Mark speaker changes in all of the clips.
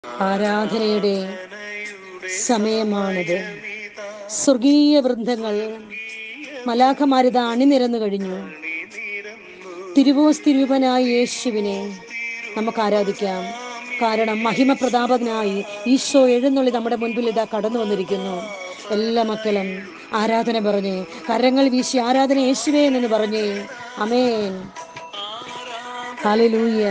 Speaker 1: ആരാധനയുടെ സമയമാണിത് സ്വർഗീയ വൃന്ദങ്ങൾ മലാഖമാരിത അണിനിരന്നു കഴിഞ്ഞു തിരുവോസ് തിരുവനായ യേശുവിനെ നമുക്ക് ആരാധിക്കാം കാരണം മഹിമ പ്രതാപകനായി ഈശോ എഴുന്നള്ളി നമ്മുടെ മുൻപിൽ ഇതാ കടന്നു വന്നിരിക്കുന്നു എല്ലാ മക്കളും ആരാധന പറഞ്ഞ് കരങ്ങൾ വീശി ആരാധന യേശുവേ എന്ന് പറഞ്ഞേ അമേൻ ഹാലലൂയ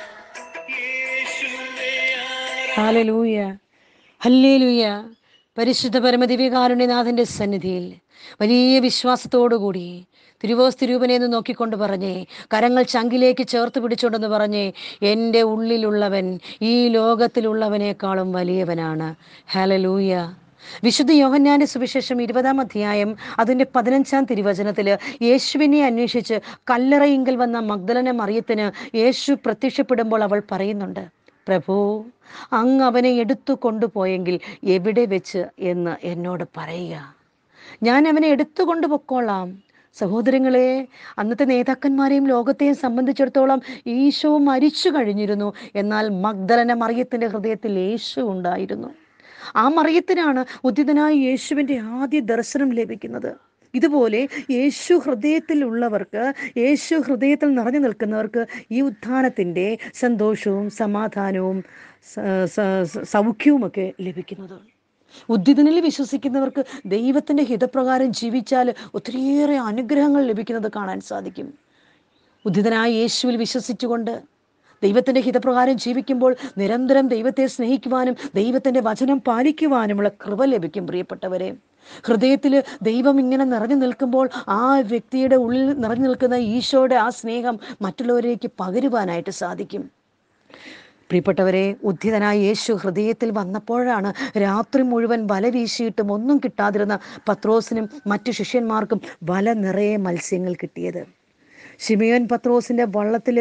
Speaker 1: ഹാലലൂയ ഹല്ലേലൂയ പരിശുദ്ധ പരമദിവ്യകാരുണ്യനാഥന്റെ സന്നിധിയിൽ വലിയ വിശ്വാസത്തോടുകൂടി തിരുവോസ് തിരുവനെ എന്ന് നോക്കിക്കൊണ്ട് പറഞ്ഞേ കരങ്ങൾ ചങ്കിലേക്ക് ചേർത്ത് പിടിച്ചുകൊണ്ടെന്ന് പറഞ്ഞേ എൻ്റെ ഉള്ളിലുള്ളവൻ ഈ ലോകത്തിലുള്ളവനേക്കാളും വലിയവനാണ് ഹലലൂയ വിശുദ്ധ യോഹന്നാന്റെ സുവിശേഷം ഇരുപതാം അധ്യായം അതിൻ്റെ പതിനഞ്ചാം തിരുവചനത്തിൽ യേശുവിനെ അന്വേഷിച്ച് കല്ലറയിങ്കൽ വന്ന മഗ്ദലന മറിയത്തിന് യേശു പ്രത്യക്ഷപ്പെടുമ്പോൾ അവൾ പറയുന്നുണ്ട് പ്രഭു അങ്ങ് അവനെ എടുത്തു കൊണ്ടുപോയെങ്കിൽ എവിടെ വെച്ച് എന്ന് എന്നോട് പറയുക ഞാൻ അവനെ എടുത്തു കൊണ്ടുപൊക്കോളാം സഹോദരങ്ങളെ അന്നത്തെ നേതാക്കന്മാരെയും ലോകത്തെയും സംബന്ധിച്ചിടത്തോളം ഈശോ മരിച്ചു കഴിഞ്ഞിരുന്നു എന്നാൽ മഗ്ദലന മറിയത്തിന്റെ ഹൃദയത്തിൽ യേശു ഉണ്ടായിരുന്നു ആ മറിയത്തിനാണ് ഉദിതനായ യേശുവിൻ്റെ ആദ്യ ദർശനം ലഭിക്കുന്നത് ഇതുപോലെ യേശു ഹൃദയത്തിൽ ഉള്ളവർക്ക് യേശു ഹൃദയത്തിൽ നിറഞ്ഞു നിൽക്കുന്നവർക്ക് ഈ ഉത്ഥാനത്തിൻ്റെ സന്തോഷവും സമാധാനവും സൗഖ്യവുമൊക്കെ ലഭിക്കുന്നതാണ് ഉദ്ധിതനിൽ വിശ്വസിക്കുന്നവർക്ക് ദൈവത്തിൻ്റെ ഹിതപ്രകാരം ജീവിച്ചാൽ ഒത്തിരിയേറെ അനുഗ്രഹങ്ങൾ ലഭിക്കുന്നത് കാണാൻ സാധിക്കും ഉദ്ധിതനായ യേശുവിൽ വിശ്വസിച്ചുകൊണ്ട് ദൈവത്തിൻ്റെ ഹിതപ്രകാരം ജീവിക്കുമ്പോൾ നിരന്തരം ദൈവത്തെ സ്നേഹിക്കുവാനും ദൈവത്തിൻ്റെ വചനം പാലിക്കുവാനുമുള്ള കൃപ ലഭിക്കും പ്രിയപ്പെട്ടവരെ ഹൃദയത്തിൽ ദൈവം ഇങ്ങനെ നിറഞ്ഞു നിൽക്കുമ്പോൾ ആ വ്യക്തിയുടെ ഉള്ളിൽ നിറഞ്ഞു നിൽക്കുന്ന ഈശോയുടെ ആ സ്നേഹം മറ്റുള്ളവരേക്ക് പകരുവാനായിട്ട് സാധിക്കും പ്രിയപ്പെട്ടവരെ ഉദ്ധിതനായ യേശു ഹൃദയത്തിൽ വന്നപ്പോഴാണ് രാത്രി മുഴുവൻ വല വീശിയിട്ടും ഒന്നും കിട്ടാതിരുന്ന പത്രോസിനും മറ്റു ശിഷ്യന്മാർക്കും വല നിറയെ മത്സ്യങ്ങൾ കിട്ടിയത് ഷിമിയോൻ പത്രോസിൻ്റെ വള്ളത്തിൽ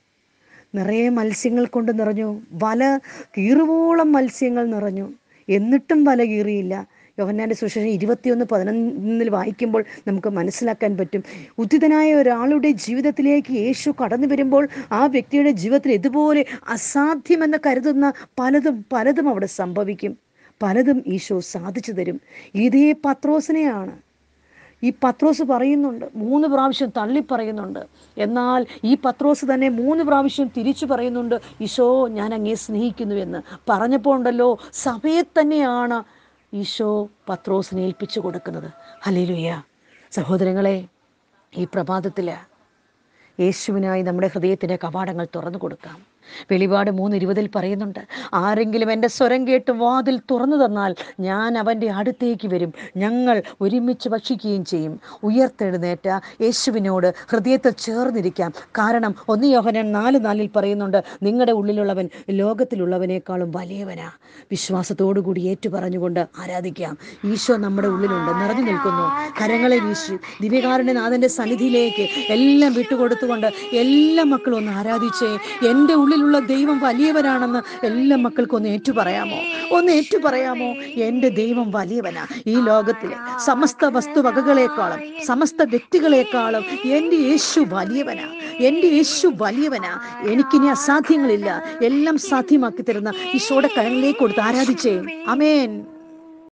Speaker 1: നിറയെ മത്സ്യങ്ങൾ കൊണ്ട് നിറഞ്ഞു വല കീറുവോളം മത്സ്യങ്ങൾ നിറഞ്ഞു എന്നിട്ടും വല കീറിയില്ല യോഹന്നാൻ്റെ സുശേഷം ഇരുപത്തിയൊന്ന് പതിനൊന്നിൽ വായിക്കുമ്പോൾ നമുക്ക് മനസ്സിലാക്കാൻ പറ്റും ഉദ്ധിതനായ ഒരാളുടെ ജീവിതത്തിലേക്ക് യേശു കടന്നു വരുമ്പോൾ ആ വ്യക്തിയുടെ ജീവിതത്തിൽ ഇതുപോലെ അസാധ്യമെന്ന് കരുതുന്ന പലതും പലതും അവിടെ സംഭവിക്കും പലതും ഈശോ സാധിച്ചു തരും ഇതേ പത്രോസിനെയാണ് ഈ പത്രോസ് പറയുന്നുണ്ട് മൂന്ന് പ്രാവശ്യം തള്ളി പറയുന്നുണ്ട് എന്നാൽ ഈ പത്രോസ് തന്നെ മൂന്ന് പ്രാവശ്യം തിരിച്ചു പറയുന്നുണ്ട് ഈശോ ഞാൻ അങ്ങേ സ്നേഹിക്കുന്നു എന്ന് പറഞ്ഞപ്പോൾ ഉണ്ടല്ലോ സഭയെ തന്നെയാണ് ഈശോ പത്രോസിനെ ഏൽപ്പിച്ചു കൊടുക്കുന്നത് ഹലേലുയ്യ സഹോദരങ്ങളെ ഈ പ്രഭാതത്തിൽ യേശുവിനായി നമ്മുടെ ഹൃദയത്തിൻ്റെ കവാടങ്ങൾ തുറന്നു കൊടുക്കാം വെളിപാട് മൂന്ന് ഇരുപതിൽ പറയുന്നുണ്ട് ആരെങ്കിലും എൻ്റെ സ്വരം കേട്ട് വാതിൽ തുറന്നു തന്നാൽ ഞാൻ അവൻ്റെ അടുത്തേക്ക് വരും ഞങ്ങൾ ഒരുമിച്ച് ഭക്ഷിക്കുകയും ചെയ്യും ഉയർത്തെഴുന്നേറ്റ യേശുവിനോട് ഹൃദയത്തിൽ ചേർന്നിരിക്കാം കാരണം ഒന്ന് യോഹനൻ നാല് നാലിൽ പറയുന്നുണ്ട് നിങ്ങളുടെ ഉള്ളിലുള്ളവൻ ലോകത്തിലുള്ളവനേക്കാളും വലിയവനാ വിശ്വാസത്തോടു കൂടി ഏറ്റു പറഞ്ഞുകൊണ്ട് ആരാധിക്കാം ഈശോ നമ്മുടെ ഉള്ളിലുണ്ട് നിറഞ്ഞു നിൽക്കുന്നു കരങ്ങളെ വീശി ദിവ്യകാരുണ്യനാഥൻ്റെ സന്നിധിയിലേക്ക് എല്ലാം വിട്ടുകൊടുത്തുകൊണ്ട് എല്ലാ മക്കളും ഒന്ന് ആരാധിച്ചേ എൻ്റെ ഉള്ളിലുള്ള ദൈവം വലിയവനാണെന്ന് എല്ലാ മക്കൾക്കും ഒന്ന് ഏറ്റു പറയാമോ ഒന്ന് ഏറ്റു പറയാമോ എൻ്റെ ദൈവം വലിയവനാ ഈ ലോകത്തിലെ സമസ്ത വസ്തുവകകളെക്കാളും സമസ്ത വ്യക്തികളെക്കാളും എൻ്റെ യേശു വലിയവനാ എൻ്റെ യേശു വലിയവനാ എനിക്കിനി അസാധ്യങ്ങളില്ല എല്ലാം സാധ്യമാക്കി തരുന്ന ഈശോയുടെ കരങ്ങളിലേക്ക് കൊടുത്ത് ആരാധിച്ചേ അമേൻ